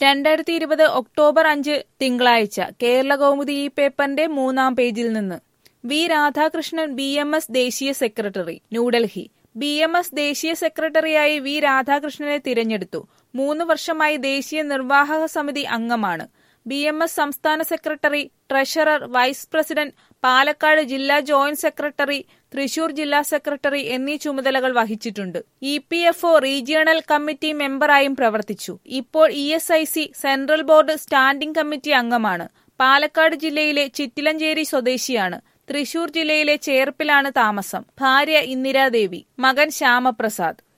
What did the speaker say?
രണ്ടായിരത്തി ഇരുപത് ഒക്ടോബർ അഞ്ച് തിങ്കളാഴ്ച കേരള കൗമുദി ഈ പേപ്പറിന്റെ മൂന്നാം പേജിൽ നിന്ന് V Radhakrishnan B M S ദേശീയ secretary New Delhi B M S ദേശീയ സെക്രട്ടറിയായി വി രാധാകൃഷ്ണനെ തിരഞ്ഞെടുത്തു മൂന്ന് വർഷമായി ദേശീയ നിർവാഹക സമിതി അംഗമാണ് ബി എം എസ് സംസ്ഥാന secretary treasurer vice president Palakkad ജില്ലാ ജോയിന്റ് സെക്രട്ടറി തൃശൂർ ജില്ലാ സെക്രട്ടറി എന്നീ ചുമതലകൾ വഹിച്ചിട്ടുണ്ട് E P F O regional committee മെമ്പറായും പ്രവർത്തിച്ചു ഇപ്പോൾ E S I C central board standing committee അംഗമാണ് പാലക്കാട് ജില്ലയിലെ ചിറ്റിലഞ്ചേരി സ്വദേശിയാണ് തൃശൂർ ജില്ലയിലെ ചേർപ്പിലാണ് താമസം ഭാര്യ ഇന്ദിരാദേവി മകൻ ശ്യാമപ്രസാദ്